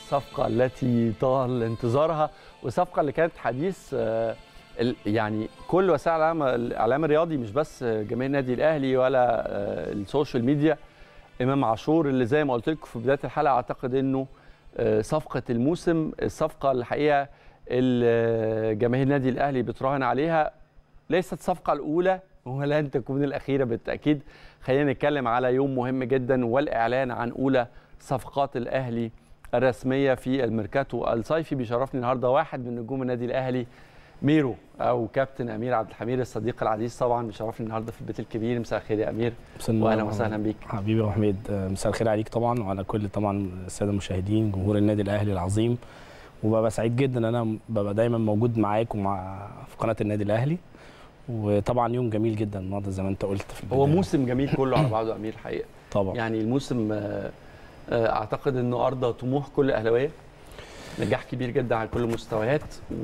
الصفقة التي طال انتظارها والصفقة اللي كانت حديث آه، ال- يعني كل وسائل الإعلام الإعلام الرياضي مش بس جماهير النادي الأهلي ولا آه، السوشيال ميديا إمام عاشور اللي زي ما قلت لكم في بداية الحلقة أعتقد إنه آه، صفقة الموسم الصفقة الحقيقة اللي جماهير النادي الأهلي بتراهن عليها ليست الصفقة الأولى ولن تكون الأخيرة بالتأكيد خلينا نتكلم على يوم مهم جدا والإعلان عن أولى صفقات الأهلي الرسمية في الميركاتو الصيفي بيشرفني النهاردة واحد من نجوم النادي الأهلي ميرو أو كابتن أمير عبد الحميد الصديق العزيز طبعا بيشرفني النهاردة في البيت الكبير مساء الخير يا أمير مساء النور وأهلا يا وسهلا محمد. بيك حبيبي يا ابو حميد آه، مساء الخير عليك طبعا وعلى كل طبعا الساده المشاهدين جمهور النادي الاهلي العظيم وببقى سعيد جدا ان انا ببقى دايما موجود معاك ومع في قناه النادي الاهلي وطبعا يوم جميل جدا النهارده زي ما انت قلت في هو البداية. موسم جميل كله على بعضه أمير الحقيقة طبعا يعني الموسم آه، آه، اعتقد انه ارضى طموح كل الاهلاويه نجاح كبير جدا على كل المستويات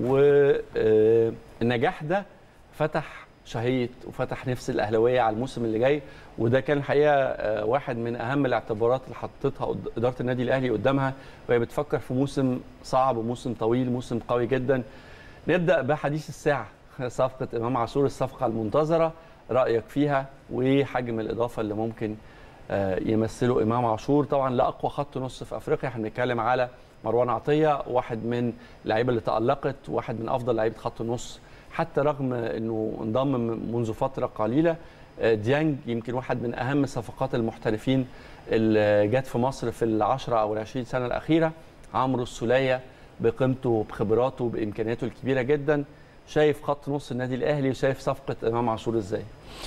والنجاح ده فتح شهيه وفتح نفس الاهلاويه على الموسم اللي جاي وده كان الحقيقه آه، واحد من اهم الاعتبارات اللي حطتها قد- اداره النادي الاهلي قدامها وهي بتفكر في موسم صعب وموسم طويل موسم قوي جدا نبدا بحديث الساعه صفقه امام عاشور الصفقه المنتظره رايك فيها وحجم الاضافه اللي ممكن آه، يمثله امام عاشور طبعا لاقوى خط نص في افريقيا احنا بنتكلم على مروان عطيه واحد من اللعيبه اللي تالقت واحد من افضل لعيبه خط النص حتى رغم انه انضم منذ فتره قليله آه، ديانج يمكن واحد من اهم صفقات المحترفين اللي جت في مصر في العشرة او العشرين سنه الاخيره عمرو السوليه بقيمته بخبراته بامكانياته الكبيره جدا شايف خط نص النادي الاهلي وشايف صفقه امام عاشور ازاي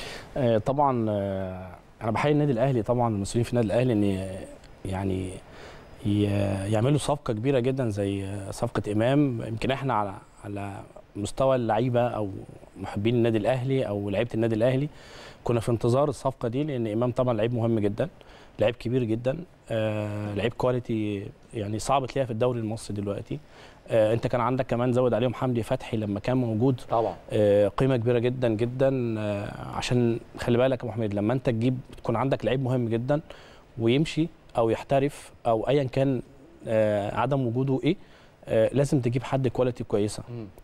آه، طبعا آه، انا بحيي النادي الاهلي طبعا المسؤولين في النادي الاهلي ان يعني ي- يعملوا صفقه كبيره جدا زي آه، صفقه امام يمكن احنا على على مستوى اللعيبه او محبين النادي الاهلي او لعيبه النادي الاهلي كنا في انتظار الصفقه دي لان امام طبعا لعيب مهم جدا لعيب كبير جدا آه لعيب كواليتي يعني صعب تلاقيها في الدوري المصري دلوقتي آه انت كان عندك كمان زود عليهم حمدي فتحي لما كان موجود طبعا آه، قيمه كبيره جدا جدا آه، عشان خلي بالك يا أبو حميد لما انت تجيب تكون عندك لعيب مهم جدا ويمشي او يحترف او ايا كان آه، عدم وجوده ايه آه، لازم تجيب حد كواليتي كويسه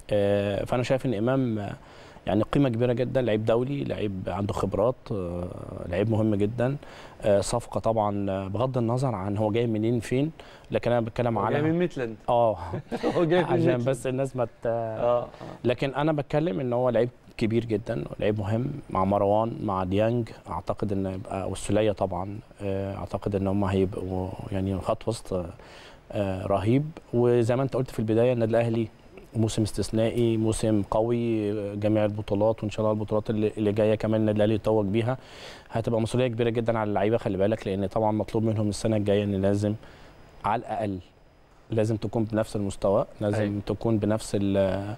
آه، فانا شايف ان امام آه، يعني قيمه كبيره جدا لعيب دولي لعيب عنده خبرات آه، لعيب مهم جدا آه، صفقه طبعا آه، بغض النظر عن هو جاي منين فين لكن انا بتكلم هو جاي على من ميتلاند اه هو جاي من عشان ميتلاند. بس الناس ما ت- اه اه لكن انا بتكلم ان هو لعيب كبير جدا لعيب مهم مع مروان مع ديانج اعتقد ان يبقى والسوليه طبعا آه، اعتقد ان هم هيبقوا يعني خط وسط آه، رهيب وزي ما انت قلت في البدايه النادي الاهلي موسم استثنائي موسم قوي آه، جميع البطولات وان شاء الله البطولات اللي اللي جايه كمان النادي الاهلي يتوج بيها هتبقى مسؤوليه كبيره جدا على اللعيبه خلي بالك لان طبعا مطلوب منهم السنه الجايه ان لازم على الاقل لازم تكون بنفس المستوى لازم أيوة. أي. تكون بنفس ال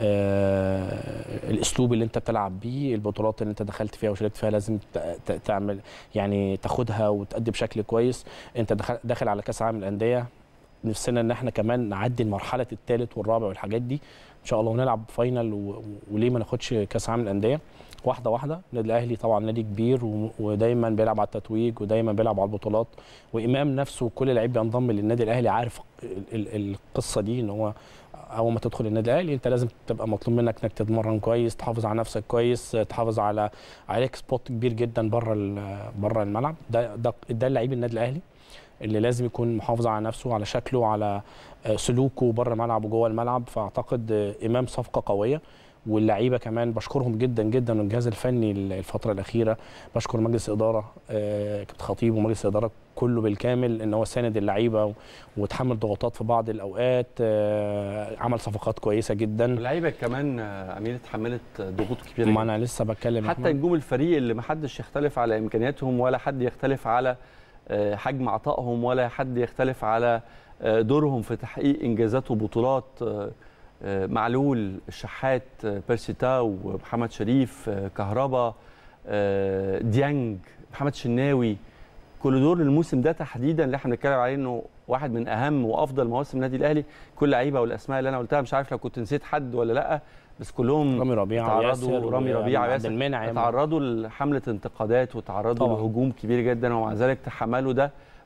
آه، الاسلوب اللي انت بتلعب بيه البطولات اللي انت دخلت فيها وشاركت فيها لازم ت- ت- تعمل يعني تاخدها وتأدي بشكل كويس انت دخل- داخل على كاس العالم للانديه نفسنا ان احنا كمان نعدي المرحله الثالث والرابع والحاجات دي ان شاء الله ونلعب فاينل و- و- وليه ما ناخدش كاس العالم للانديه واحده واحده النادي الاهلي طبعا نادي كبير و- ودايما بيلعب على التتويج ودايما بيلعب على البطولات وامام نفسه وكل لعيب بينضم للنادي الاهلي عارف ال- ال- القصه دي ان هو اول ما تدخل النادي الاهلي انت لازم تبقى مطلوب منك انك تتمرن كويس تحافظ على نفسك كويس تحافظ على عليك سبوت كبير جدا بره ال- بره الملعب ده ده ده اللعيب النادي الاهلي اللي لازم يكون محافظ على نفسه على شكله على آه، سلوكه بره الملعب وجوه الملعب فاعتقد آه، امام صفقه قويه واللعيبه كمان بشكرهم جدا جدا والجهاز الفني الفتره الاخيره بشكر مجلس اداره آه، كابتن خطيب ومجلس الاداره كله بالكامل ان هو ساند اللعيبه و- وتحمل ضغوطات في بعض الاوقات آه، عمل صفقات كويسه جدا اللعيبه كمان آه، امير اتحملت ضغوط كبيره ما جدا. انا لسه بتكلم يا حتى أحمد. نجوم الفريق اللي ما حدش يختلف على امكانياتهم ولا حد يختلف على آه، حجم عطائهم ولا حد يختلف على آه، دورهم في تحقيق انجازات وبطولات آه، آه، معلول الشحات آه، بيرسي تاو محمد شريف آه، كهربا آه، ديانج محمد شناوي كل دول الموسم ده تحديدا اللي احنا بنتكلم عليه انه واحد من اهم وافضل مواسم النادي الاهلي كل لعيبه والاسماء اللي انا قلتها مش عارف لو كنت نسيت حد ولا لا بس كلهم رامي ربيعه تعرضوا وياسر رامي ربيعه وعبد وياسر المنعم تعرضوا لحمله انتقادات وتعرضوا طبعاً. لهجوم كبير جدا ومع ذلك تحملوا ده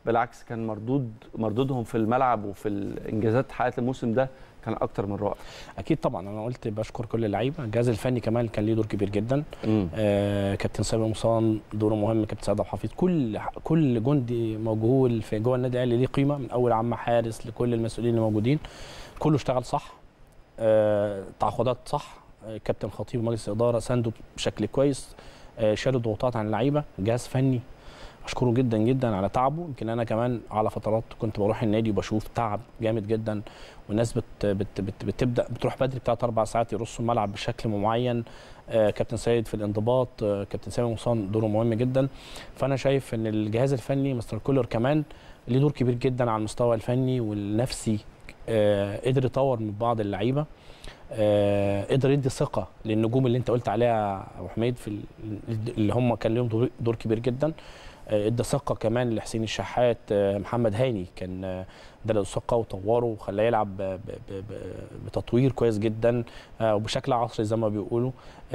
بالعكس كان مردود مردودهم في الملعب وفي الانجازات حققت الموسم ده كان اكتر من رائع اكيد طبعا انا قلت بشكر كل اللعيبه الجهاز الفني كمان كان ليه دور كبير جدا آه كابتن سامي مصان دوره مهم كابتن سعد عبد الحفيظ كل كل جندي موجود في جوه النادي الاهلي ليه قيمه من اول عم حارس لكل المسؤولين اللي موجودين كله اشتغل صح آه تعاقدات صح آه كابتن خطيب ومجلس الاداره ساندوا بشكل كويس آه شالوا ضغوطات عن اللعيبه جهاز فني اشكره جدا جدا على تعبه يمكن انا كمان على فترات كنت بروح النادي وبشوف تعب جامد جدا والناس بت بت بت بتبدا بتروح بدري بتاع اربع ساعات يرصوا الملعب بشكل معين آه كابتن سيد في الانضباط آه كابتن سامي مصان دوره مهم جدا فانا شايف ان الجهاز الفني مستر كولر كمان ليه دور كبير جدا على المستوى الفني والنفسي آه قدر يطور من بعض اللعيبه آه قدر يدي ثقه للنجوم اللي انت قلت عليها يا ابو حميد في اللي هم كان لهم دور, دور كبير جدا ادى ثقه كمان لحسين الشحات محمد هاني كان ده له ثقه وطوره وخلاه يلعب بتطوير كويس جدا وبشكل عصري زي ما بيقولوا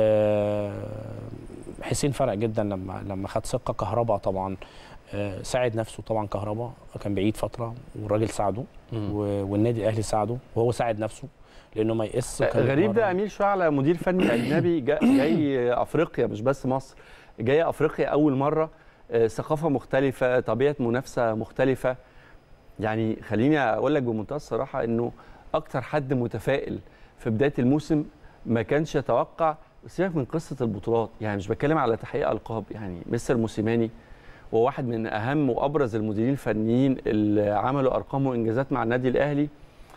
حسين فرق جدا لما لما خد ثقه كهربا طبعا ساعد نفسه طبعا كهربا كان بعيد فتره والراجل ساعده والنادي الاهلي ساعده وهو ساعد نفسه لانه ما يقس غريب ده امير شويه على مدير فني اجنبي جاي افريقيا مش بس مصر جاي افريقيا اول مره ثقافه مختلفه طبيعه منافسه مختلفه يعني خليني اقول لك بمنتهى الصراحه انه اكتر حد متفائل في بدايه الموسم ما كانش يتوقع سيبك من قصه البطولات يعني مش بتكلم على تحقيق القاب يعني مستر موسيماني هو واحد من اهم وابرز المديرين الفنيين اللي عملوا ارقام وانجازات مع النادي الاهلي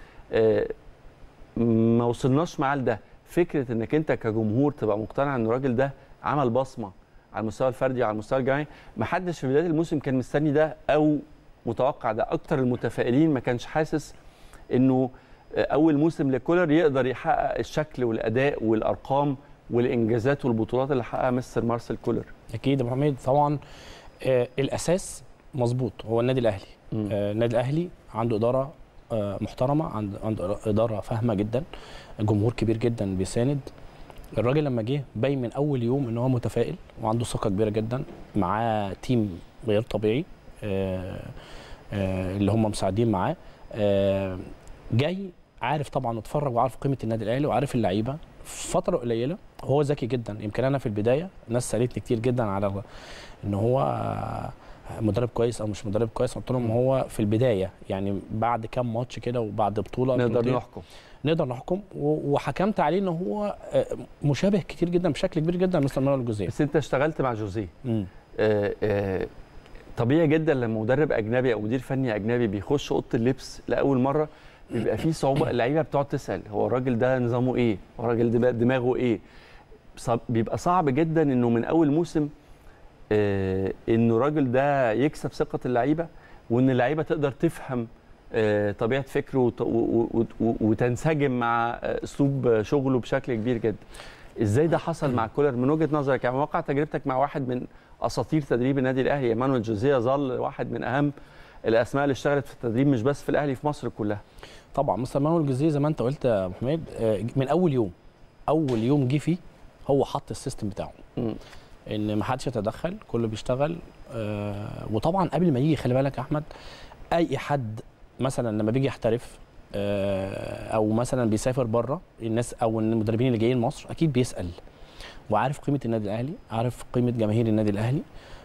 ما وصلناش معاه لده فكره انك انت كجمهور تبقى مقتنع ان الراجل ده عمل بصمه على المستوى الفردي وعلى المستوى الجماعي ما حدش في بدايه الموسم كان مستني ده او متوقع ده اكتر المتفائلين ما كانش حاسس انه اول موسم لكولر يقدر يحقق الشكل والاداء والارقام والانجازات والبطولات اللي حققها مستر مارسيل كولر اكيد يا ابو حميد طبعا آه الاساس مظبوط هو النادي الاهلي آه النادي الاهلي عنده اداره آه محترمه عنده عنده اداره فاهمه جدا جمهور كبير جدا بيساند الراجل لما جه باين من اول يوم ان هو متفائل وعنده ثقه كبيره جدا معاه تيم غير طبيعي آآ آآ اللي هم مساعدين معاه جاي عارف طبعا اتفرج وعارف قيمه النادي الاهلي وعارف اللعيبه في فتره قليله هو ذكي جدا يمكن انا في البدايه ناس سالتني كتير جدا على ان هو مدرب كويس او مش مدرب كويس قلت لهم هو في البدايه يعني بعد كام ماتش كده وبعد بطوله نقدر نحكم نقدر نحكم وحكمت عليه ان هو مشابه كتير جدا بشكل كبير جدا مثل مانويل جوزيه بس انت اشتغلت مع جوزيه آه آه طبيعي جدا لما مدرب اجنبي او مدير فني اجنبي بيخش اوضه اللبس لاول مره بيبقى فيه صعوبه اللعيبه بتقعد تسال هو الراجل ده نظامه ايه؟ هو الراجل دماغه ايه؟ بيبقى صعب جدا انه من اول موسم آه انه الراجل ده يكسب ثقه اللعيبه وان اللعيبه تقدر تفهم طبيعه فكره وتنسجم مع اسلوب شغله بشكل كبير جدا. ازاي ده حصل مع كولر من وجهه نظرك يعني واقع تجربتك مع واحد من اساطير تدريب النادي الاهلي ايمانويل جوزيه ظل واحد من اهم الاسماء اللي اشتغلت في التدريب مش بس في الاهلي في مصر كلها. طبعا مستر مانويل جوزيه زي ما انت قلت يا ابو حميد من اول يوم اول يوم جه فيه هو حط السيستم بتاعه. م. ان ما حدش يتدخل كله بيشتغل آه وطبعا قبل ما يجي خلي بالك يا احمد اي حد مثلا لما بيجي يحترف او مثلا بيسافر بره الناس او المدربين اللي جايين مصر اكيد بيسال وعارف قيمه النادي الاهلي عارف قيمه جماهير النادي الاهلي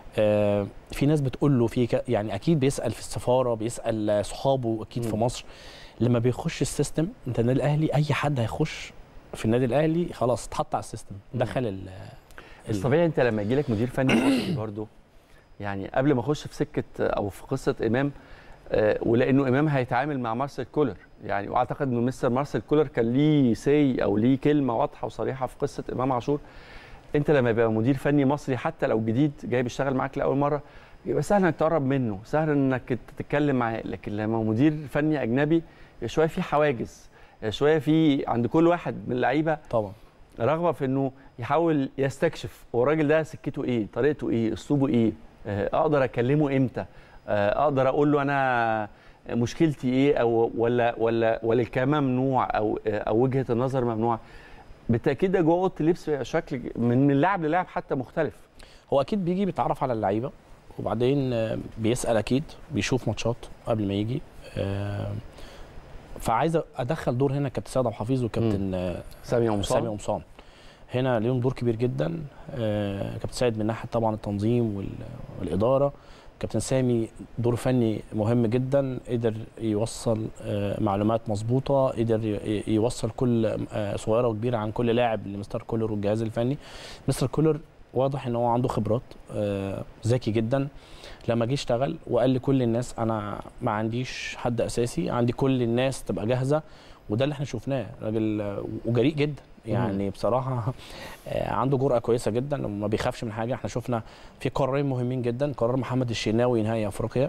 في ناس بتقول له في يعني اكيد بيسال في السفاره بيسال صحابه اكيد م. في مصر لما بيخش السيستم انت النادي الاهلي اي حد هيخش في النادي الاهلي خلاص اتحط على السيستم دخل ال بس طبيعي انت لما يجي لك مدير فني مصري برضه يعني قبل ما اخش في سكه او في قصه امام أه ولانه امام هيتعامل مع مارسيل كولر يعني واعتقد انه مستر مارسيل كولر كان ليه سي او ليه كلمه واضحه وصريحه في قصه امام عاشور انت لما يبقى مدير فني مصري حتى لو جديد جاي بيشتغل معاك لاول مره يبقى سهل انك تقرب منه سهل انك تتكلم معاه لكن لما مدير فني اجنبي شويه في حواجز شويه في عند كل واحد من اللعيبه طبعا رغبه في انه يحاول يستكشف هو الراجل ده سكته ايه طريقته ايه اسلوبه ايه اقدر اكلمه امتى اقدر اقول له انا مشكلتي ايه او ولا ولا ولا الكلام ممنوع او او وجهه النظر ممنوعه بالتاكيد ده جوه اوضه اللبس شكل من من لاعب للاعب حتى مختلف هو اكيد بيجي بيتعرف على اللعيبه وبعدين آه، بيسال اكيد بيشوف ماتشات قبل ما يجي آه، فعايز ادخل دور هنا كابتن سيد عبد الحفيظ وكابتن آه، سامي سامي قمصان قمصان هنا ليهم دور كبير جدا آه، كابتن سيد من ناحيه طبعا التنظيم وال- والاداره كابتن سامي دور فني مهم جدا قدر يوصل آه، معلومات مظبوطه قدر ي- يوصل كل آه، صغيره وكبيره عن كل لاعب لمستر كولر والجهاز الفني مستر كولر واضح ان هو عنده خبرات آه، ذكي جدا لما جه اشتغل وقال لكل الناس انا ما عنديش حد اساسي عندي كل الناس تبقى جاهزه وده اللي احنا شفناه راجل آه، وجريء جدا يعني بصراحه آه، عنده جرأه كويسه جدا وما بيخافش من حاجه احنا شفنا في قرارين مهمين جدا قرار محمد الشناوي نهائي افريقيا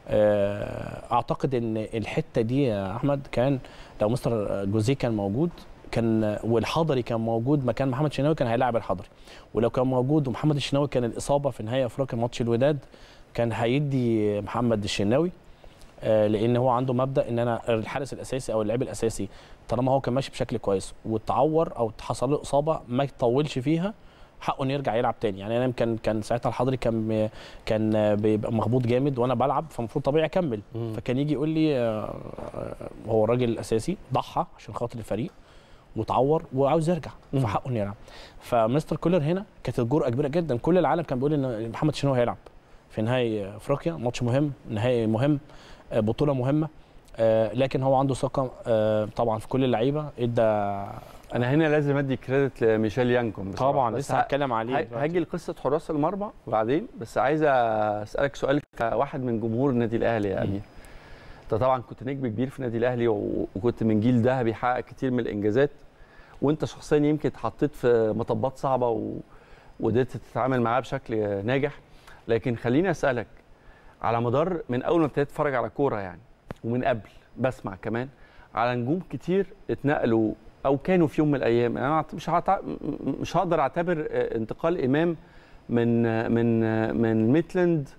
آه، اعتقد ان الحته دي يا احمد كان لو مستر جوزيه كان موجود كان والحضري كان موجود مكان محمد الشناوي كان هيلاعب الحضري ولو كان موجود ومحمد الشناوي كان الاصابه في نهائي افريقيا ماتش الوداد كان هيدي محمد الشناوي آه، لان هو عنده مبدا ان انا الحارس الاساسي او اللاعب الاساسي طالما هو كان ماشي بشكل كويس واتعور او حصل له اصابه ما يطولش فيها حقه انه يرجع يلعب تاني يعني انا يمكن كان ساعتها الحضري كان كان بيبقى مخبوط جامد وانا بلعب فالمفروض طبيعي اكمل مم. فكان يجي يقول لي آه، آه، هو الراجل الاساسي ضحى عشان خاطر الفريق وتعور وعاوز يرجع مم. فحقه انه يلعب فمستر كولر هنا كانت الجرأه كبيره جدا كل العالم كان بيقول ان محمد شناوي هيلعب في نهائي افريقيا ماتش مهم نهائي مهم آه، بطوله مهمه آه، لكن هو عنده ثقه آه، طبعا في كل اللعيبه ادى انا هنا لازم ادي كريدت لميشيل يانكوم بصراحة. طبعا بس لسه ه- هتكلم عليه ه- دلوقتي. هاجي لقصه حراس المرمى بعدين بس عايز اسالك سؤال كواحد من جمهور النادي الاهلي يا مم. امير انت طبعا كنت نجم كبير في النادي الاهلي و- وكنت من جيل ذهبي حقق كتير من الانجازات وانت شخصيا يمكن اتحطيت في مطبات صعبه و... وقدرت تتعامل معاها بشكل ناجح لكن خليني اسالك على مدار من اول ما ابتديت اتفرج على كوره يعني ومن قبل بسمع كمان على نجوم كتير اتنقلوا او كانوا في يوم من الايام انا مش هعت... مش هقدر اعتبر آه، انتقال امام من آه، من آه، من ميتلاند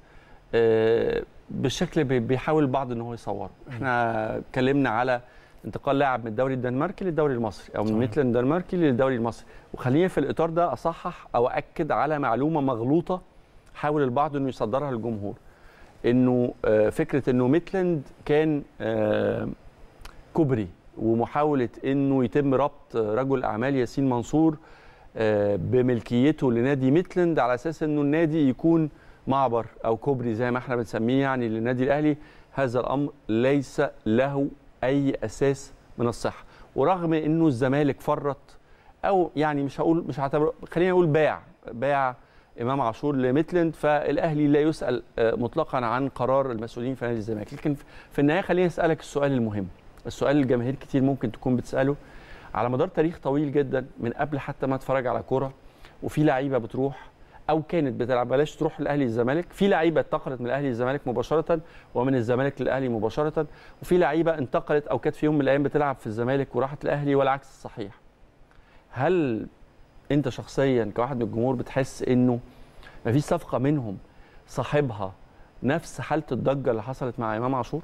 آه، بالشكل اللي بيحاول البعض ان هو يصوره احنا اتكلمنا على انتقال لاعب من الدوري الدنماركي للدوري المصري او من صحيح. ميتلاند الدنماركي للدوري المصري وخليني في الاطار ده اصحح او اكد على معلومه مغلوطه حاول البعض انه يصدرها للجمهور انه آه، فكره انه ميتلاند كان آه، كوبري ومحاوله انه يتم ربط رجل اعمال ياسين منصور آه، بملكيته لنادي ميتلاند على اساس انه النادي يكون معبر او كوبري زي ما احنا بنسميه يعني للنادي الاهلي هذا الامر ليس له اي اساس من الصحه ورغم انه الزمالك فرط او يعني مش هقول مش هعتبر خلينا نقول باع باع امام عاشور لميتلاند فالاهلي لا يسال آه، مطلقا عن قرار المسؤولين في نادي الزمالك لكن في النهايه خليني اسالك السؤال المهم السؤال اللي الجماهير كتير ممكن تكون بتساله على مدار تاريخ طويل جدا من قبل حتى ما اتفرج على كوره وفي لعيبه بتروح او كانت بتلعب بلاش تروح الاهلي الزمالك في لعيبه انتقلت من الاهلي الزمالك مباشره ومن الزمالك للاهلي مباشره وفي لعيبه انتقلت او كانت في يوم من الايام بتلعب في الزمالك وراحت الاهلي والعكس صحيح هل انت شخصيا كواحد من الجمهور بتحس انه مفيش صفقه منهم صاحبها نفس حاله الضجه اللي حصلت مع امام عاشور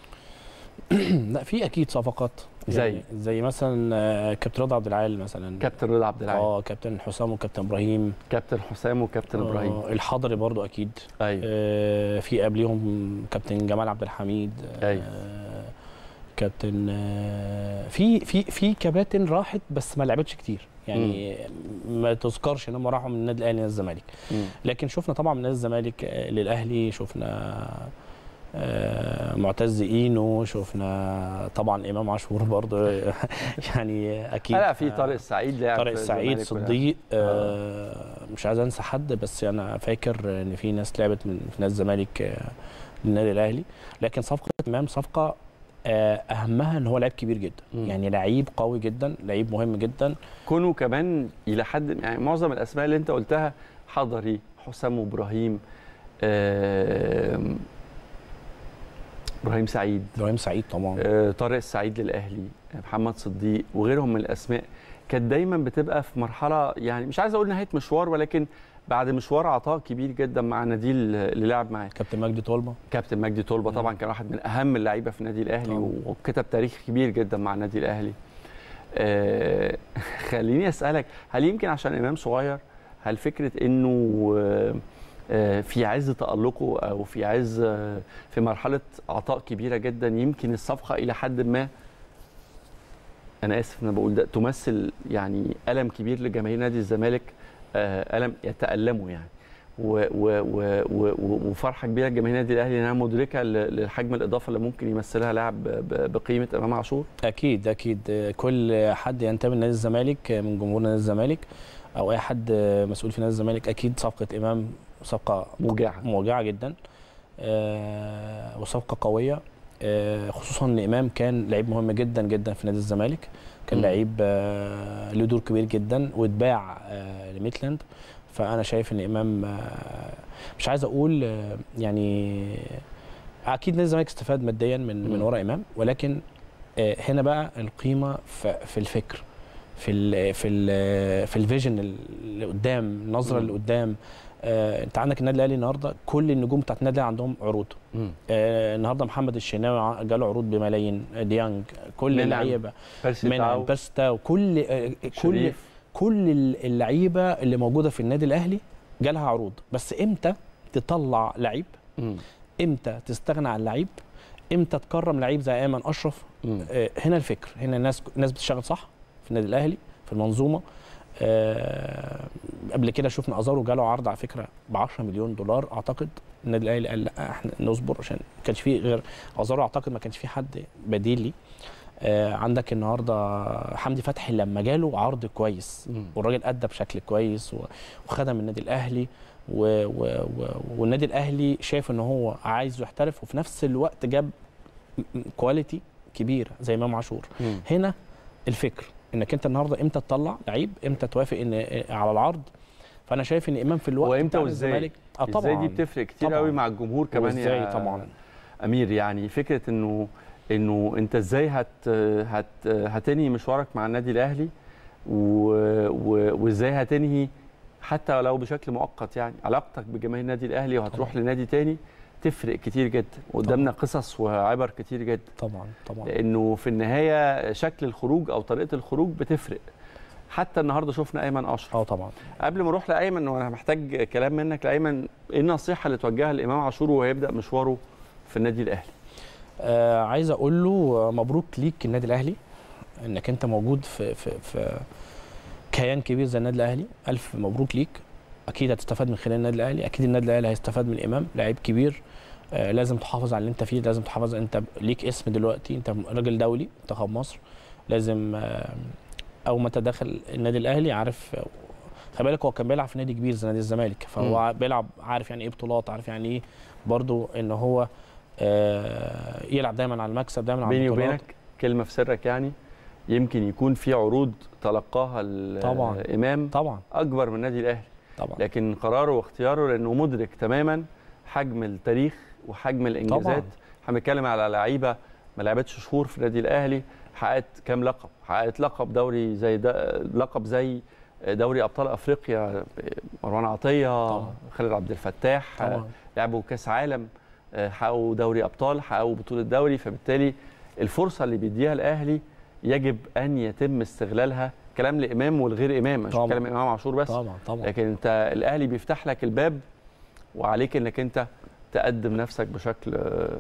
لا في اكيد صفقات زي؟ يعني زي مثلا آه، كابتن رضا عبد العال مثلا كابتن رضا عبد العال اه كابتن حسام وكابتن ابراهيم كابتن حسام وكابتن آه، ابراهيم الحضري برضو اكيد ايوه آه، في قبليهم كابتن جمال عبد الحميد آه، أيوة. كابتن آه، في في في كباتن راحت بس ما لعبتش كتير يعني ما تذكرش ان هم راحوا من النادي الاهلي للزمالك مم. لكن شفنا طبعا من نادي الزمالك آه، للاهلي شفنا آه، معتز اينو شفنا طبعا امام عاشور برضه يعني اكيد لا في آه، طارق السعيد لعب طارق في السعيد الزمالك ولعب. صديق آه مش عايز انسى حد بس انا فاكر ان في ناس لعبت من في نادي الزمالك آه للنادي الاهلي لكن صفقه امام صفقه آه اهمها ان هو لعيب كبير جدا مم. يعني لعيب قوي جدا لعيب مهم جدا كونوا كمان الى حد يعني معظم الاسماء اللي انت قلتها حضري حسام وابراهيم آم، ابراهيم سعيد ابراهيم سعيد طبعا آه، طارق السعيد للاهلي محمد صديق وغيرهم من الاسماء كانت دايما بتبقى في مرحله يعني مش عايز اقول نهايه مشوار ولكن بعد مشوار عطاء كبير جدا مع ناديل اللي لعب معاه كابتن مجدي طلبه كابتن مجدي طلبه مم. طبعا كان واحد من اهم اللعيبه في النادي الاهلي طبعا. وكتب تاريخ كبير جدا مع النادي الاهلي آه خليني اسالك هل يمكن عشان امام صغير هل فكره انه آه، آه، في عز تألقه او في عز آه، في مرحله عطاء كبيره جدا يمكن الصفقه الى حد ما انا اسف ان انا بقول ده تمثل يعني الم كبير لجماهير نادي الزمالك آه، الم يتالموا يعني و- و- و- و- وفرحه كبيره لجماهير النادي الاهلي انها مدركه ل- لحجم الاضافه اللي ممكن يمثلها لاعب ب- ب- بقيمه امام عاشور اكيد اكيد كل حد ينتمي لنادي الزمالك من جمهور نادي الزمالك او اي حد مسؤول في نادي الزمالك اكيد صفقه امام صفقه موجعه موجعه جدا آه، وصفقه قويه آه، خصوصا ان امام كان لعيب مهم جدا جدا في نادي الزمالك كان مم. لعيب آه، له دور كبير جدا واتباع آه، لميتلاند فانا شايف ان امام آه، مش عايز اقول آه، يعني اكيد نادي الزمالك استفاد ماديا من من مم. ورا امام ولكن آه، هنا بقى القيمه في في الفكر في ال في ال في الفيجن اللي قدام النظره مم. اللي قدام آه، انت عندك النادي الاهلي النهارده كل النجوم بتاعت النادي الأهلي عندهم عروض مم. آه، النهارده محمد الشناوي ع- جاله عروض بملايين آه، ديانج كل منعم، اللعيبه بيرسي من تاو باستا وكل آه، كل شريف كل اللعيبه اللي موجوده في النادي الاهلي جالها عروض بس امتى تطلع لعيب مم. امتى تستغنى عن لعيب امتى تكرم لعيب زي ايمن اشرف مم. آه، هنا الفكر هنا الناس الناس بتشتغل صح في النادي الاهلي في المنظومه آه، قبل كده شفنا ازارو جاله عرض على فكره ب 10 مليون دولار اعتقد النادي الاهلي قال لا احنا نصبر عشان ما كانش فيه غير ازارو اعتقد ما كانش فيه حد بديل ليه آه، عندك النهارده حمدي فتحي لما جاله عرض كويس مم. والراجل ادى بشكل كويس و- وخدم النادي الاهلي و... و... و... والنادي الاهلي شايف ان هو عايز يحترف وفي نفس الوقت جاب م- م- كواليتي كبيره زي امام عاشور مم. هنا الفكر انك انت النهارده امتى تطلع لعيب امتى توافق ان على العرض فانا شايف ان امام في الوقت وإمتى بتاع وإزاي؟ الزمالك اه طبعا ازاي دي بتفرق كتير طبعاً. قوي مع الجمهور كمان وإزاي يا طبعاً. امير يعني فكره انه انه انت ازاي هت هت هتنهي مشوارك مع النادي الاهلي و- و- وازاي هتنهي حتى لو بشكل مؤقت يعني علاقتك بجماهير النادي الاهلي وهتروح طبعاً. لنادي تاني تفرق كتير جدا قدامنا قصص وعبر كتير جدا طبعا طبعا لانه في النهايه شكل الخروج او طريقه الخروج بتفرق حتى النهارده شفنا ايمن اشرف اه طبعا قبل ما اروح لايمن وانا محتاج كلام منك لايمن ايه النصيحه اللي توجهها لامام عاشور وهو يبدا مشواره في النادي الاهلي آه عايز اقول له آه، مبروك ليك النادي الاهلي انك انت موجود في في في كيان كبير زي النادي الاهلي الف مبروك ليك اكيد هتستفاد من خلال النادي الاهلي اكيد النادي الاهلي هيستفاد من امام لعيب كبير آه لازم تحافظ على اللي انت فيه لازم تحافظ انت ليك اسم دلوقتي انت راجل دولي منتخب مصر لازم آه اول ما تدخل النادي الاهلي عارف خلي بالك هو كان بيلعب في نادي كبير زي نادي الزمالك فهو بيلعب عارف يعني ايه بطولات عارف يعني ايه برضو ان هو آه، يلعب دايما على المكسب دايما على بيني البطولات وبينك كلمه في سرك يعني يمكن يكون في عروض تلقاها طبعاً. الامام طبعا اكبر من النادي الاهلي طبعا لكن قراره واختياره لانه مدرك تماما حجم التاريخ وحجم الانجازات طبعاً. احنا بنتكلم على لعيبه ما لعبتش شهور في النادي الاهلي حققت كام لقب حققت لقب دوري زي ده لقب زي دوري ابطال افريقيا مروان عطيه طبعاً. خالد عبد الفتاح طبعا لعبوا كاس عالم حققوا دوري ابطال حققوا بطوله دوري فبالتالي الفرصه اللي بيديها الاهلي يجب ان يتم استغلالها كلام لامام والغير امام مش طبعاً. كلام امام عاشور بس طبعا طبعا لكن انت الاهلي بيفتح لك الباب وعليك انك انت تقدم نفسك بشكل آه،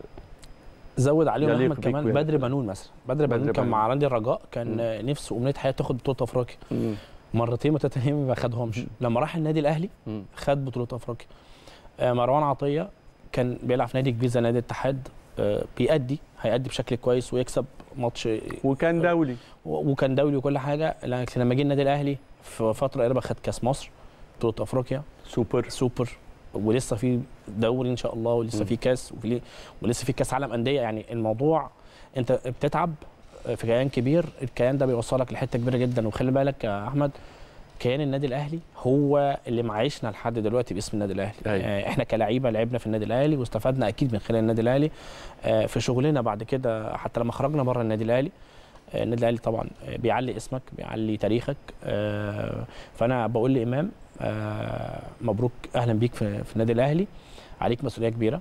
زود عليهم يليق احمد بيك كمان ويليق بدر بيك. بنون مثلا بدر بدر بنون كان بنون. مع نادي الرجاء كان مم. آه، نفسه امنيه حياته تاخد بطوله افريقيا مم. مرتين متتاليين ما خدهمش مم. لما راح النادي الاهلي مم. خد بطوله افريقيا آه، مروان عطيه كان بيلعب في نادي كبير زي نادي الاتحاد آه، بيأدي هيأدي بشكل كويس ويكسب ماتش وكان دولي و- وكان دولي وكل حاجه لكن لما جه النادي الاهلي في فتره قريبه خد كاس مصر بطوله افريقيا سوبر سوبر ولسه في دوري ان شاء الله ولسه مم. في كاس وفي ولسه في كاس عالم انديه يعني الموضوع انت بتتعب في كيان كبير الكيان ده بيوصلك لحته كبيره جدا وخلي بالك يا احمد كيان النادي الاهلي هو اللي معيشنا لحد دلوقتي باسم النادي الاهلي أيوة. آه، احنا كلعيبه لعبنا في النادي الاهلي واستفدنا اكيد من خلال النادي الاهلي آه، في شغلنا بعد كده حتى لما خرجنا بره النادي الاهلي آه، النادي الاهلي طبعا آه، بيعلي اسمك بيعلي تاريخك آه، فانا بقول لامام آه، مبروك اهلا بيك في في النادي الاهلي عليك مسؤوليه كبيره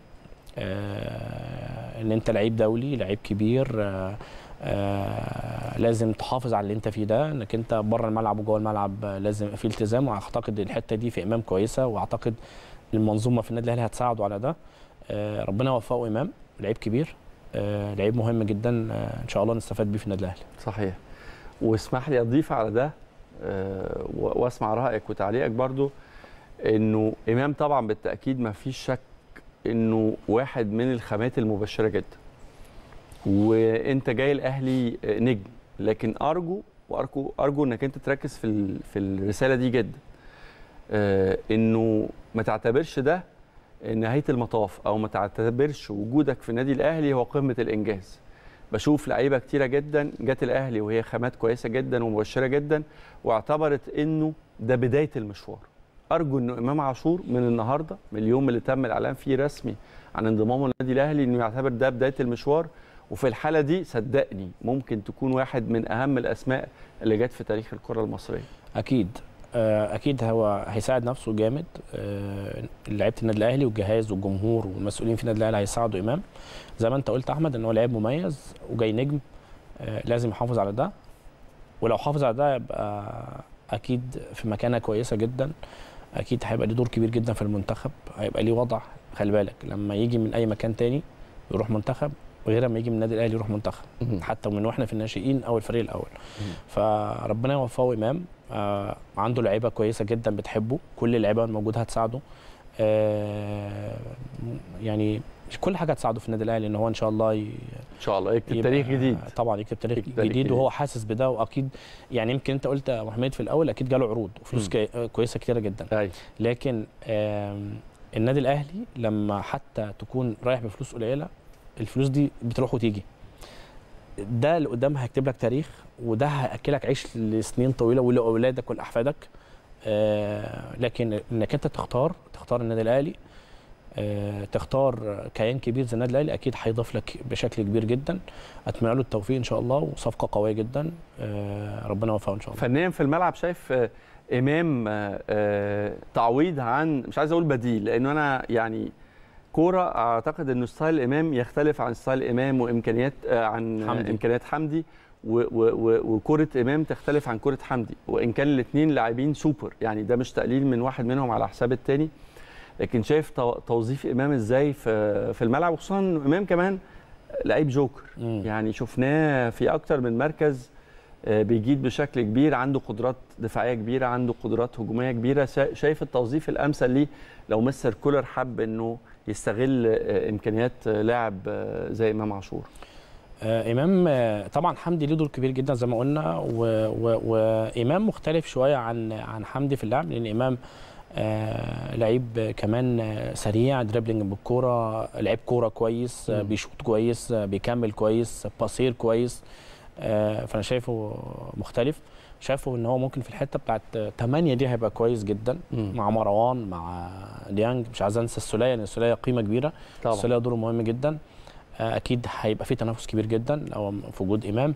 آه، ان انت لعيب دولي لعيب كبير آه، آه، لازم تحافظ على اللي انت فيه ده انك انت بره الملعب وجوه الملعب آه، لازم يبقى في التزام واعتقد الحته دي في امام كويسه واعتقد المنظومه في النادي الاهلي هتساعده على ده آه، ربنا يوفقه امام لعيب كبير آه، لعيب مهم جدا آه، ان شاء الله نستفاد بيه في النادي الاهلي صحيح واسمح لي اضيف على ده آه، و- واسمع رايك وتعليقك برضو انه امام طبعا بالتاكيد ما فيش شك انه واحد من الخامات المبشره جدا وانت جاي الاهلي آه، نجم لكن ارجو وارجو ارجو انك انت تركز في ال- في الرساله دي جدا آه، انه ما تعتبرش ده نهايه المطاف او ما تعتبرش وجودك في النادي الاهلي هو قمه الانجاز بشوف لعيبه كتيره جدا جت الاهلي وهي خامات كويسه جدا ومبشره جدا واعتبرت انه ده بدايه المشوار ارجو انه امام عاشور من النهارده من اليوم اللي تم الاعلان فيه رسمي عن انضمامه للنادي الاهلي انه يعتبر ده بدايه المشوار وفي الحاله دي صدقني ممكن تكون واحد من اهم الاسماء اللي جت في تاريخ الكره المصريه اكيد آه، اكيد هو هيساعد نفسه جامد آه، لعيبه النادي الاهلي والجهاز والجمهور والمسؤولين في النادي الاهلي هيساعدوا امام زي ما انت قلت احمد ان هو لعيب مميز وجاي نجم آه، لازم يحافظ على ده ولو حافظ على ده يبقى اكيد في مكانه كويسه جدا اكيد هيبقى ليه دور كبير جدا في المنتخب هيبقى ليه وضع خلي بالك لما يجي من اي مكان تاني يروح منتخب غير لما يجي من النادي الاهلي يروح منتخب حتى من واحنا في الناشئين او الفريق الاول فربنا يوفقه امام آه عنده لعيبه كويسه جدا بتحبه كل اللعيبه الموجوده هتساعده آه يعني كل حاجه هتساعده في النادي الاهلي ان هو ان شاء الله ي... ان شاء الله يكتب يبقى- تاريخ جديد طبعا يكتب تاريخ يكتب تاريخ جديد جديد. وهو حاسس بده واكيد يعني يمكن انت قلت يا أبو حميد في الاول اكيد جاله عروض وفلوس مم. كي- آه، كويسه كتيره جدا أي. لكن آم، النادي الاهلي لما حتى تكون رايح بفلوس قليله الفلوس دي بتروح وتيجي ده اللي قدام هيكتب لك تاريخ وده هياكلك عيش لسنين طويله ولاولادك ولاحفادك آه، لكن انك انت تختار تختار النادي الاهلي آه، تختار كيان كبير زي النادي الاهلي اكيد هيضيف لك بشكل كبير جدا اتمنى له التوفيق ان شاء الله وصفقه قويه جدا آه، ربنا يوفقه ان شاء الله فنيا في الملعب شايف آه، امام آه، آه، تعويض عن مش عايز اقول بديل لانه انا يعني كوره اعتقد انه ستايل امام يختلف عن ستايل امام وامكانيات آه، عن حمدي. حمدي. امكانيات حمدي و- و- و- وكره امام تختلف عن كره حمدي وان كان الاثنين لاعبين سوبر يعني ده مش تقليل من واحد منهم على حساب الثاني لكن شايف تو- توظيف امام ازاي في في الملعب وخصوصا إنه امام كمان لعيب جوكر مم. يعني شفناه في اكتر من مركز آه، بيجيد بشكل كبير عنده قدرات دفاعيه كبيره عنده قدرات هجوميه كبيره شا- شايف التوظيف الامثل ليه لو مستر كولر حب انه يستغل آه، امكانيات آه، لاعب آه، زي امام عاشور آه امام آه طبعا حمدي له دور كبير جدا زي ما قلنا و- و- وامام مختلف شويه عن عن حمدي في اللعب لان امام آه لعيب كمان آه، سريع دريبلينج بالكوره لعيب كوره كويس آه مم. بيشوط كويس آه بيكمل كويس باسير كويس آه فانا شايفه مختلف شايفه ان هو ممكن في الحته بتاعت 8 دي هيبقى كويس جدا مع مروان مع ديانج مش عايز انسى السوليه لان السوليه قيمه كبيره طبعا السوليه دوره مهم جدا آه، اكيد هيبقى في تنافس كبير جدا لو في وجود امام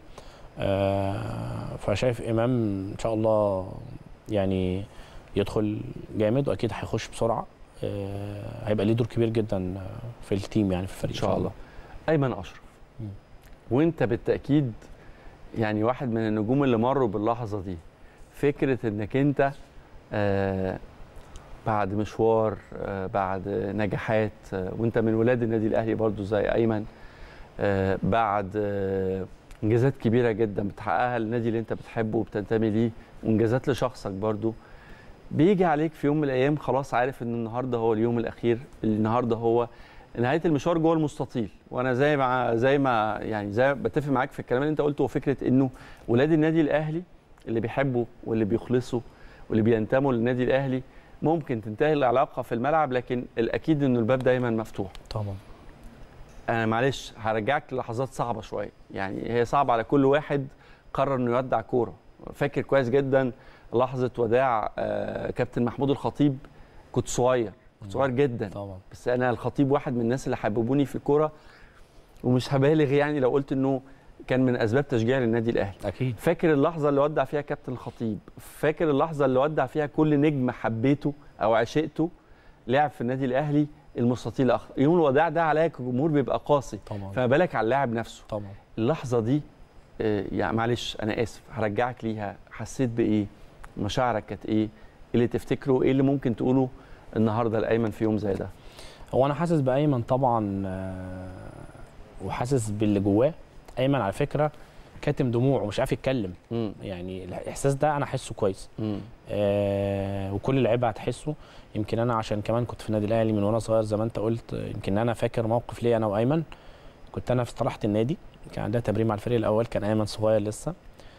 آه، فشايف امام ان شاء الله يعني يدخل جامد واكيد هيخش بسرعه آه، هيبقى ليه دور كبير جدا في التيم يعني في الفريق ان شاء الله ايمن اشرف مم. وانت بالتاكيد يعني واحد من النجوم اللي مروا باللحظه دي فكره انك انت آه بعد مشوار آه بعد نجاحات آه وانت من ولاد النادي الاهلي برضو زي ايمن آه بعد آه انجازات كبيره جدا بتحققها للنادي اللي انت بتحبه وبتنتمي ليه وانجازات لشخصك برضو بيجي عليك في يوم من الايام خلاص عارف ان النهارده هو اليوم الاخير النهارده هو نهايه المشوار جوه المستطيل وانا زي ما زي ما يعني زي بتفق معاك في الكلام اللي انت قلته وفكره انه ولاد النادي الاهلي اللي بيحبوا واللي بيخلصوا واللي بينتموا للنادي الاهلي ممكن تنتهي العلاقه في الملعب لكن الاكيد انه الباب دايما مفتوح طبعا انا معلش هرجعك للحظات صعبه شويه يعني هي صعبه على كل واحد قرر انه يودع كوره فاكر كويس جدا لحظه وداع آه، كابتن محمود الخطيب كنت صغير كنت صغير جدا طبعا بس انا الخطيب واحد من الناس اللي حببوني في الكوره ومش هبالغ يعني لو قلت انه كان من اسباب تشجيع للنادي الاهلي اكيد فاكر اللحظه اللي ودع فيها كابتن الخطيب فاكر اللحظه اللي ودع فيها كل نجم حبيته او عشقته لعب في النادي الاهلي المستطيل الاخضر يوم الوداع ده عليا كجمهور بيبقى قاسي طبعا فما بالك على اللاعب نفسه طبعا اللحظه دي آه، يعني معلش انا اسف هرجعك ليها حسيت بايه مشاعرك كانت ايه اللي تفتكره ايه اللي ممكن تقوله النهارده لايمن في يوم زي ده هو انا حاسس بايمن طبعا آه، وحاسس باللي جواه ايمن على فكره كاتم دموعه ومش عارف يتكلم مم. يعني الاحساس ده انا احسه كويس مم. آه وكل اللعيبه هتحسه يمكن انا عشان كمان كنت في النادي الاهلي من وانا صغير زي ما انت قلت آه، يمكن انا فاكر موقف ليا انا وايمن كنت انا في صلاحه النادي كان عندها تمرين مع الفريق الاول كان ايمن صغير لسه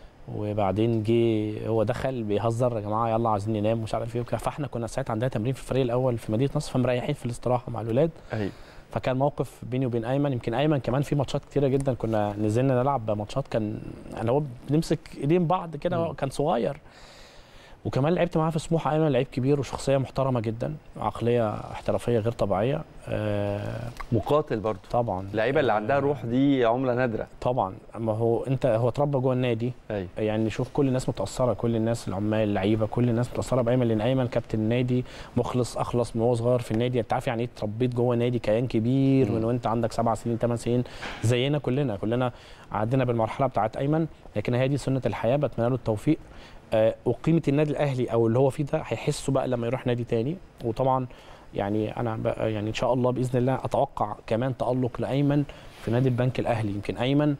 وبعدين جه هو دخل بيهزر يا جماعه يلا عايزين ننام مش عارف ايه وكده فاحنا كنا ساعتها عندنا تمرين في الفريق الاول في مدينه نصر فمريحين في الاستراحه مع الولاد ايوه فكان موقف بيني وبين ايمن يمكن ايمن كمان في ماتشات كتيره جدا كنا نزلنا نلعب ماتشات كان يعني هو بنمسك ايدين بعض كده مم. كان صغير وكمان لعبت معاه في سموحه ايمن لعيب كبير وشخصيه محترمه جدا عقليه احترافيه غير طبيعيه آه مقاتل برضه طبعا اللعيبه اللي عندها روح دي عمله نادره طبعا ما هو انت هو اتربى جوه النادي ايوه يعني شوف كل الناس متاثره كل الناس العمال اللعيبه كل الناس متاثره بايمن لان ايمن كابتن النادي مخلص اخلص من هو صغير في النادي انت عارف يعني ايه اتربيت جوه نادي كيان كبير مم. من وانت عندك سبع سنين ثمان سنين زينا كلنا كلنا عدينا بالمرحله بتاعت ايمن لكن هي دي سنه الحياه بتمنى له التوفيق آه، وقيمه النادي الاهلي او اللي هو فيه ده هيحسه بقى لما يروح نادي تاني وطبعا يعني انا بقى يعني ان شاء الله باذن الله اتوقع كمان تالق لايمن في نادي البنك الاهلي يمكن ايمن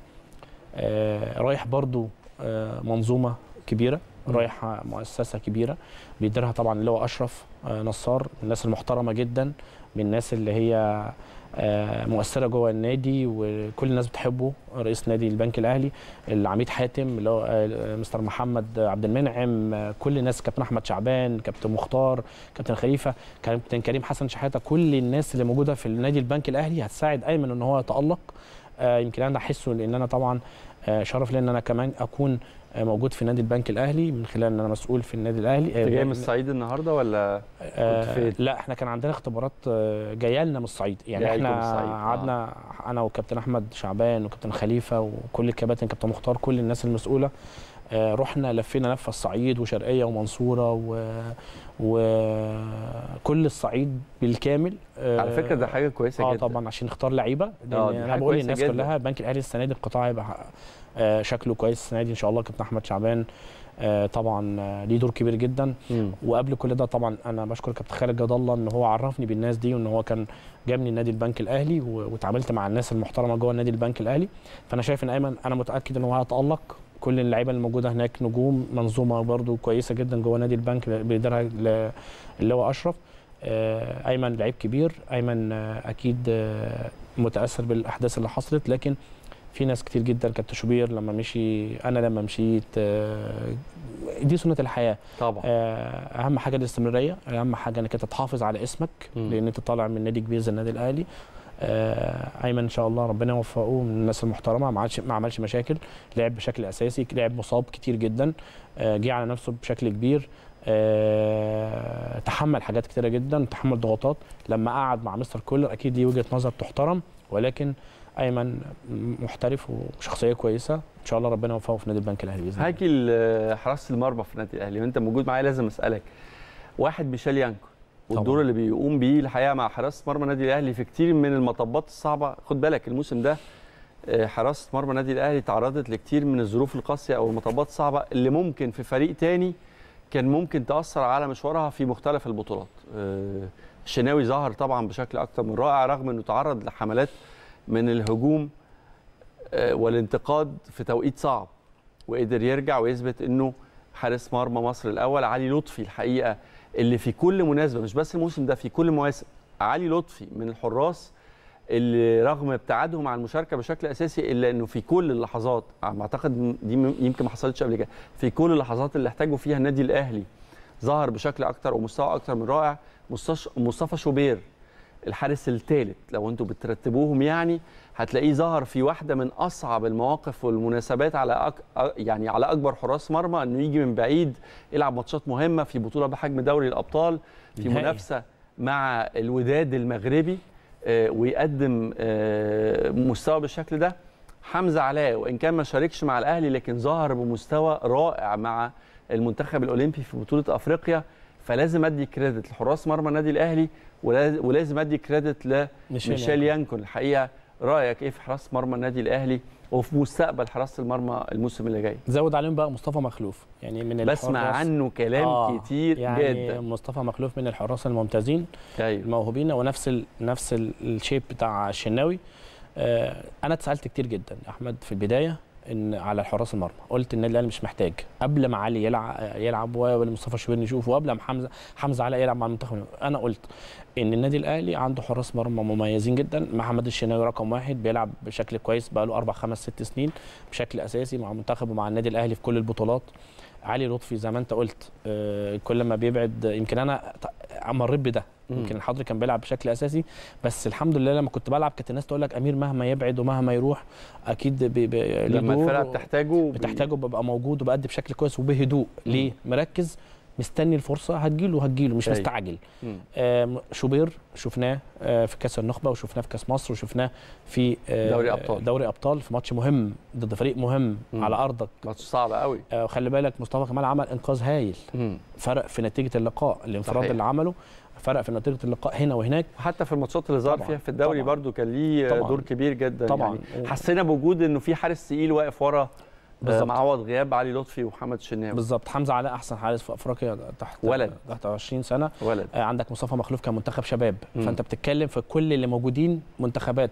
آه، رايح برضو آه، منظومه كبيره مم. رايح مؤسسه كبيره بيديرها طبعا اللي هو اشرف آه، نصار من الناس المحترمه جدا من الناس اللي هي آه، مؤثره جوه النادي وكل الناس بتحبه رئيس نادي البنك الاهلي العميد حاتم اللي هو آه، مستر محمد عبد المنعم آه، كل الناس كابتن احمد شعبان كابتن مختار كابتن خليفه كابتن كريم حسن شحاته كل الناس اللي موجوده في النادي البنك الاهلي هتساعد ايمن ان هو يتالق آه، يمكن انا احسه لان انا طبعا آه، شرف لي ان انا كمان اكون آه، موجود في نادي البنك الاهلي من خلال ان انا مسؤول في النادي الاهلي انت جاي آه، من الصعيد النهارده ولا آه، كنت فين؟ لا احنا كان عندنا اختبارات آه، جايه لنا من الصعيد يعني جاية احنا لكم من الصعيد، آه. قعدنا انا وكابتن احمد شعبان وكابتن خليفه وكل الكباتن كابتن مختار كل الناس المسؤوله آه، رحنا لفينا لفه الصعيد وشرقيه ومنصوره و وكل الصعيد بالكامل آه، على فكره ده حاجه كويسه اه جدا طبعا عشان نختار لعيبه آه، لان دي انا حاجة بقول كويسة للناس جدا. كلها البنك الاهلي السنه دي القطاع هيبقى آه، شكله كويس السنه دي ان شاء الله كابتن احمد شعبان آه، طبعا آه، ليه دور كبير جدا مم. وقبل كل ده طبعا انا بشكر كابتن خالد جد الله ان هو عرفني بالناس دي وان هو كان جابني النادي البنك الاهلي و- واتعاملت مع الناس المحترمه جوه النادي البنك الاهلي فانا شايف ان ايمن انا متاكد ان هو هيتالق كل اللعيبه اللي موجوده هناك نجوم منظومه برضو كويسه جدا جوه نادي البنك بيديرها ل- اللي هو اشرف آه، ايمن لعيب كبير ايمن آه، اكيد آه، متاثر بالاحداث اللي حصلت لكن في ناس كتير جدا كابتن شوبير لما مشي انا لما مشيت آه، دي سنه الحياه طبعا آه، اهم حاجه الاستمراريه اهم حاجه انك انت تحافظ على اسمك مم. لان انت طالع من نادي كبير زي النادي الاهلي آه، ايمن ان شاء الله ربنا يوفقه من الناس المحترمه ما عملش ما عملش مشاكل لعب بشكل اساسي لعب مصاب كتير جدا آه، جه على نفسه بشكل كبير آه، تحمل حاجات كتيره جدا تحمل ضغوطات لما قعد مع مستر كولر اكيد دي وجهه نظر تحترم ولكن ايمن محترف وشخصيه كويسه ان شاء الله ربنا يوفقه في نادي البنك الاهلي باذن الله هاجي لحراسه المرمى في النادي الاهلي وانت موجود معايا لازم اسالك واحد ميشيل يانكو والدور طبعاً. اللي بيقوم بيه الحقيقه مع حراسه مرمى النادي الاهلي في كتير من المطبات الصعبه خد بالك الموسم ده آه، حراسه مرمى النادي الاهلي تعرضت لكتير من الظروف القاسيه او المطبات الصعبه اللي ممكن في فريق تاني كان ممكن تاثر على مشوارها في مختلف البطولات آه، الشناوي ظهر طبعا بشكل اكتر من رائع رغم انه تعرض لحملات من الهجوم آه، والانتقاد في توقيت صعب وقدر يرجع ويثبت انه حارس مرمى مصر الاول علي لطفي الحقيقه اللي في كل مناسبه مش بس الموسم ده في كل مواسم علي لطفي من الحراس اللي رغم ابتعادهم عن المشاركه بشكل اساسي الا انه في كل اللحظات على ما اعتقد دي م- يمكن ما حصلتش قبل كده في كل اللحظات اللي احتاجوا فيها النادي الاهلي ظهر بشكل اكتر ومستوى اكتر من رائع مستش- مصطفى شوبير الحارس الثالث لو انتوا بترتبوهم يعني هتلاقيه ظهر في واحده من اصعب المواقف والمناسبات على أك... أ- يعني على اكبر حراس مرمى انه يجي من بعيد يلعب ماتشات مهمه في بطوله بحجم دوري الابطال في نهائي. منافسه مع الوداد المغربي آه، ويقدم آه، مستوى بالشكل ده حمزه علاء وان كان ما شاركش مع الاهلي لكن ظهر بمستوى رائع مع المنتخب الاولمبي في بطوله افريقيا فلازم ادي كريدت لحراس مرمى النادي الاهلي ولا- ولازم ادي كريدت لميشيل يانكون الحقيقه رايك ايه في حراس مرمى النادي الاهلي وفي مستقبل حراسه المرمى الموسم اللي جاي زود عليهم بقى مصطفى مخلوف يعني من بسمع الحراس- عنه كلام آه، كتير يعني جدا مصطفى مخلوف من الحراس الممتازين ايوه الموهوبين ونفس ال... نفس ال- الشيب بتاع الشناوي آه، انا اتسالت كتير جدا يا احمد في البدايه ان على الحراس المرمى قلت النادي الاهلي مش محتاج قبل ما علي يلعب يلعب ولا مصطفى شوبير نشوفه وقبل ما حمزه حمزه علاء يلعب مع المنتخب انا قلت ان النادي الاهلي عنده حراس مرمى مميزين جدا محمد الشناوي رقم واحد بيلعب بشكل كويس بقى له اربع خمس ست سنين بشكل اساسي مع المنتخب ومع النادي الاهلي في كل البطولات علي لطفي زي ما انت قلت آه، كل ما بيبعد يمكن انا ت- مريت بده مم. يمكن الحضري كان بيلعب بشكل اساسي بس الحمد لله لما كنت بلعب كانت الناس تقول لك امير مهما يبعد ومهما يروح اكيد بي بي ليه لما دور الفرقه بتحتاجه بي- بتحتاجه ببقى موجود وبأدي بشكل كويس وبهدوء ليه مركز مستني الفرصه هتجيله هتجيله مش أيوة. مستعجل مم. آم، شوبير شفناه آه، في كاس النخبه وشفناه في كاس مصر وشفناه في آه، دوري أبطال. دوري ابطال في ماتش مهم ضد فريق مهم مم. على ارضك ماتش صعب قوي آه، وخلي بالك مصطفى كمال عمل انقاذ هايل مم. فرق في نتيجه اللقاء الانفراد صحيح. اللي عمله فرق في نتيجه اللقاء هنا وهناك وحتى في الماتشات اللي ظهر طبعاً، فيها في الدوري طبعاً. برضو كان ليه طبعاً. دور كبير جدا طبعا يعني حسينا بوجود انه في حارس تقيل واقف ورا بالظبط. بالظبط معوض غياب علي لطفي ومحمد الشناوي بالظبط حمزه علاء احسن حارس في افريقيا تحت ولد. تحت 20 سنه ولد آه، عندك مصطفى مخلوف كان منتخب شباب مم. فانت بتتكلم في كل اللي موجودين منتخبات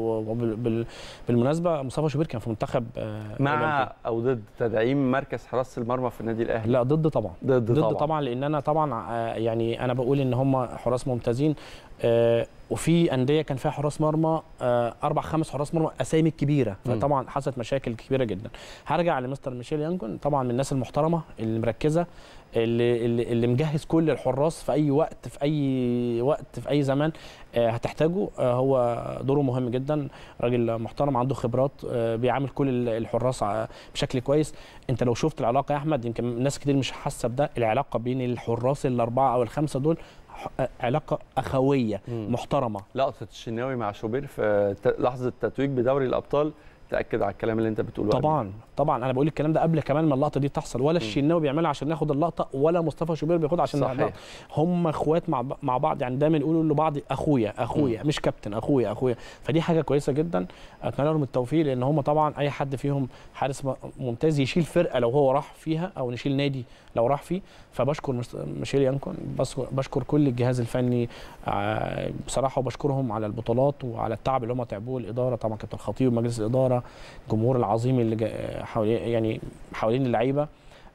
وبالمناسبه مصطفى شوبير كان في منتخب آه، أولمبي. مع او ضد تدعيم مركز حراسه المرمى في النادي الاهلي لا ضد طبعا ضد, ضد طبعا, طبعا, طبعا لان انا طبعا آه، يعني انا بقول ان هم حراس ممتازين آه، وفي انديه كان فيها حراس مرمى آه، اربع خمس حراس مرمى اسامي كبيره مم. فطبعا حصلت مشاكل كبيره جدا هرجع لمستر ميشيل يانجون طبعا من الناس المحترمه اللي مركزه اللي اللي, اللي مجهز كل الحراس في اي وقت في اي وقت في اي زمان آه، هتحتاجه آه، هو دوره مهم جدا راجل محترم عنده خبرات آه، بيعامل كل ال- الحراس ع- بشكل كويس انت لو شفت العلاقه يا احمد يمكن ناس كتير مش حاسه بده العلاقه بين الحراس الاربعه او الخمسه دول ح- علاقه اخويه مم. محترمه لقطه الشناوي مع شوبير في ت- لحظه التتويج بدوري الابطال تاكد على الكلام اللي انت بتقوله طبعا طبعا انا بقول الكلام ده قبل كمان ما اللقطه دي تحصل ولا مم. الشناوي بيعملها عشان ناخد اللقطه ولا مصطفى شوبير بياخدها عشان ناخد صحيح اللقطه هم اخوات مع ب- مع بعض يعني دايما يقولوا لبعض اخويا اخويا مش كابتن اخويا اخويا فدي حاجه كويسه جدا اتمنى لهم التوفيق لان هم طبعا اي حد فيهم حارس م- ممتاز يشيل فرقه لو هو راح فيها او نشيل نادي لو راح فيه فبشكر مس- ميشيل يانكون بس- بشكر كل الجهاز الفني آه، بصراحه وبشكرهم على البطولات وعلى التعب اللي هم تعبوه الاداره طبعا كابتن الخطيب ومجلس الاداره الجمهور العظيم اللي جا- حوالين يعني حوالين اللعيبه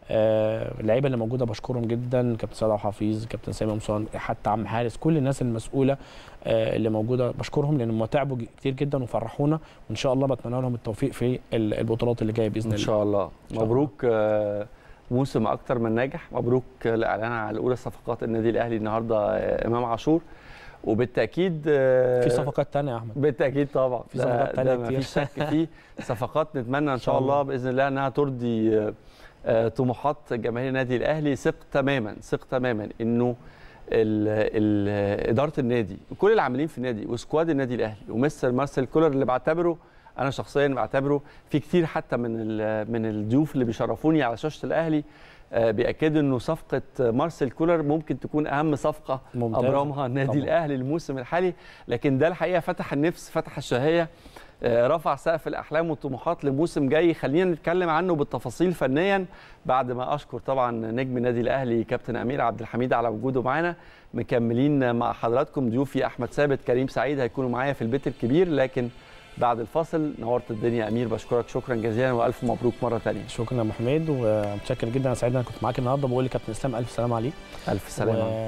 آه، اللعيبه اللي موجوده بشكرهم جدا كابتن سيد عبد الحفيظ كابتن سامي مصان حتى عم حارس كل الناس المسؤوله آه، اللي موجوده بشكرهم لان هم تعبوا ج- كتير جدا وفرحونا وان شاء الله بتمنى لهم التوفيق في ال- البطولات اللي جايه باذن ان الله شاء الله شاء مبروك آه، موسم اكتر من ناجح مبروك الاعلان على اولى صفقات النادي الاهلي النهارده آه، امام عاشور وبالتاكيد آه، في صفقات تانية يا احمد بالتاكيد طبعا في ده- صفقات تانية ده كتير. مفيش شك فيه صفقات نتمنى ان شاء شاء الله. الله باذن الله انها ترضي آه، آه، طموحات جماهير النادي الاهلي ثق تماما ثق تماما انه ال- ال- اداره النادي وكل العاملين في النادي وسكواد النادي الاهلي ومستر مارسيل كولر اللي بعتبره انا شخصيا بعتبره في كتير حتى من ال- من الضيوف اللي بيشرفوني على شاشه الاهلي آه، بياكدوا انه صفقه مارسيل كولر ممكن تكون اهم صفقه ممتازة. ابرمها النادي طبعاً. الاهلي الموسم الحالي لكن ده الحقيقه فتح النفس فتح الشهيه آه، رفع سقف الاحلام والطموحات لموسم جاي خلينا نتكلم عنه بالتفاصيل فنيا بعد ما اشكر طبعا نجم النادي الاهلي كابتن امير عبد الحميد على وجوده معانا مكملين مع حضراتكم ضيوفي احمد ثابت كريم سعيد هيكونوا معايا في البيت الكبير لكن بعد الفاصل نورت الدنيا امير بشكرك شكرا جزيلا والف مبروك مره ثانيه شكرا يا ابو حميد ومتشكر جدا انا سعيد ان انا كنت معاك النهارده بقول لكابتن اسلام الف سلام عليك الف سلامه و...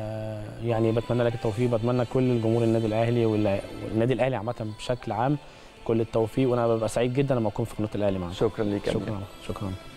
يعني بتمنى لك التوفيق بتمنى كل الجمهور النادي الاهلي والع- والنادي الاهلي عامه بشكل عام كل التوفيق وانا ببقى سعيد جدا لما اكون في قناه الاهلي معاك شكرا ليك يا أمير. شكرا شكرا